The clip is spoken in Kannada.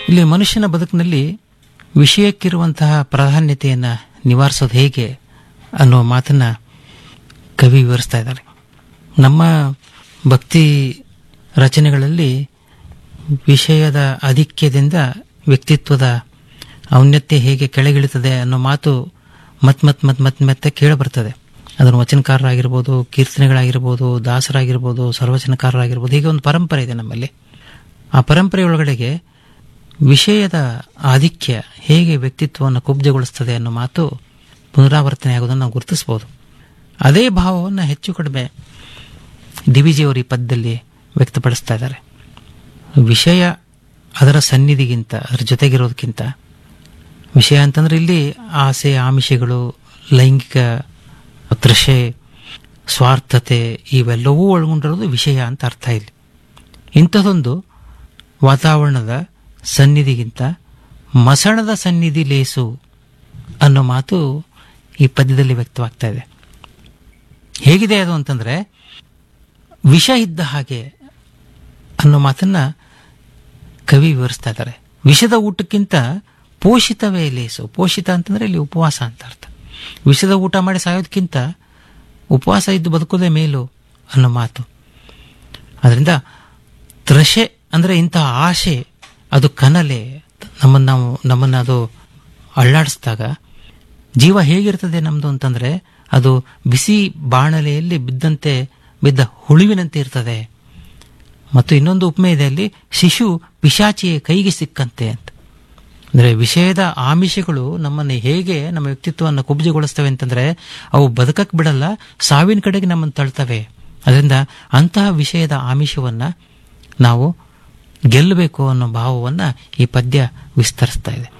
ಇಲ್ಲಿ ಮನುಷ್ಯನ ಬದುಕಿನಲ್ಲಿ ವಿಷಯಕ್ಕಿರುವಂತಹ ಪ್ರಾಧಾನ್ಯತೆಯನ್ನು ನಿವಾರಿಸೋದು ಹೇಗೆ ಅನ್ನೋ ಮಾತನ್ನ ಕವಿ ವಿವರಿಸ್ತಾ ಇದ್ದಾರೆ ನಮ್ಮ ಭಕ್ತಿ ರಚನೆಗಳಲ್ಲಿ ವಿಷಯದ ಆಧಿಕ್ಯದಿಂದ ವ್ಯಕ್ತಿತ್ವದ ಔನ್ನತ್ಯ ಹೇಗೆ ಕೆಳಗಿಳಿತದೆ ಅನ್ನೋ ಮಾತು ಮತ್ ಮತ್ ಮತ್ ಮತ್ ಮತ್ತೆ ಕೇಳಬರ್ತದೆ ಅದನ್ನು ವಚನಕಾರರಾಗಿರ್ಬೋದು ಕೀರ್ತನೆಗಳಾಗಿರ್ಬೋದು ದಾಸರಾಗಿರ್ಬೋದು ಸರ್ವಚನಕಾರರಾಗಿರ್ಬೋದು ಹೀಗೆ ಒಂದು ಪರಂಪರೆ ಇದೆ ನಮ್ಮಲ್ಲಿ ಆ ಪರಂಪರೆಯೊಳಗಡೆಗೆ ವಿಷಯದ ಆಧಿಕ್ಯ ಹೇಗೆ ವ್ಯಕ್ತಿತ್ವವನ್ನು ಕುಬ್ಜಗೊಳಿಸ್ತದೆ ಅನ್ನೋ ಮಾತು ಪುನರಾವರ್ತನೆ ಆಗೋದನ್ನು ನಾವು ಗುರುತಿಸ್ಬೋದು ಅದೇ ಭಾವವನ್ನು ಹೆಚ್ಚು ಕಡಿಮೆ ದಿವಿಜಿಯವರು ಈ ಪದ್ಯದಲ್ಲಿ ವ್ಯಕ್ತಪಡಿಸ್ತಾ ಇದ್ದಾರೆ ವಿಷಯ ಅದರ ಸನ್ನಿಧಿಗಿಂತ ಅದರ ಜೊತೆಗಿರೋದಕ್ಕಿಂತ ವಿಷಯ ಅಂತಂದ್ರೆ ಇಲ್ಲಿ ಆಸೆ ಆಮಿಷಗಳು ಲೈಂಗಿಕ ತೃಷೆ ಸ್ವಾರ್ಥತೆ ಇವೆಲ್ಲವೂ ಒಳಗೊಂಡಿರೋದು ವಿಷಯ ಅಂತ ಅರ್ಥ ಇಲ್ಲಿ ಇಂಥದೊಂದು ವಾತಾವರಣದ ಸನ್ನಿಧಿಗಿಂತ ಮಸಣದ ಸನ್ನಿಧಿ ಲೇಸು ಅನ್ನೋ ಮಾತು ಈ ಪದ್ಯದಲ್ಲಿ ವ್ಯಕ್ತವಾಗ್ತಾ ಇದೆ ಹೇಗಿದೆ ಅದು ಅಂತಂದ್ರೆ ವಿಷ ಇದ್ದ ಹಾಗೆ ಅನ್ನೋ ಮಾತನ್ನ ಕವಿ ವಿವರಿಸ್ತಾ ಇದ್ದಾರೆ ವಿಷದ ಊಟಕ್ಕಿಂತ ಪೋಷಿತವೇ ಲೇಸು ಪೋಷಿತ ಅಂತಂದ್ರೆ ಇಲ್ಲಿ ಉಪವಾಸ ಅಂತ ಅರ್ಥ ವಿಷದ ಊಟ ಮಾಡಿ ಸಾಯೋದಕ್ಕಿಂತ ಉಪವಾಸ ಇದ್ದು ಬದುಕೋದೇ ಮೇಲು ಅನ್ನೋ ಮಾತು ಅದರಿಂದ ತ್ರಷೆ ಅಂದ್ರೆ ಇಂತಹ ಆಶೆ ಅದು ಕನಲೆ ನಮ್ಮನ್ನು ನಾವು ನಮ್ಮನ್ನು ಅದು ಅಳ್ಳಾಡಿಸಿದಾಗ ಜೀವ ಹೇಗಿರ್ತದೆ ನಮ್ದು ಅಂತಂದ್ರೆ ಅದು ಬಿಸಿ ಬಾಣಲೆಯಲ್ಲಿ ಬಿದ್ದಂತೆ ಬಿದ್ದ ಹುಳುವಿನಂತೆ ಇರ್ತದೆ ಮತ್ತು ಇನ್ನೊಂದು ಉಪಮೆ ಇದೆ ಅಲ್ಲಿ ಶಿಶು ಪಿಶಾಚಿಯ ಕೈಗೆ ಸಿಕ್ಕಂತೆ ಅಂತ ಅಂದ್ರೆ ವಿಷಯದ ಆಮಿಷಗಳು ನಮ್ಮನ್ನು ಹೇಗೆ ನಮ್ಮ ವ್ಯಕ್ತಿತ್ವವನ್ನು ಕುಬ್ಜಗೊಳಿಸ್ತವೆ ಅಂತಂದ್ರೆ ಅವು ಬದುಕಕ್ಕೆ ಬಿಡಲ್ಲ ಸಾವಿನ ಕಡೆಗೆ ನಮ್ಮನ್ನು ತಳ್ತವೆ ಅದರಿಂದ ಅಂತಹ ವಿಷಯದ ಆಮಿಷವನ್ನ ನಾವು ಗೆಲ್ಲಬೇಕು ಅನ್ನೋ ಭಾವವನ್ನ ಈ ಪದ್ಯ ವಿಸ್ತರಿಸ್ತಾ ಇದೆ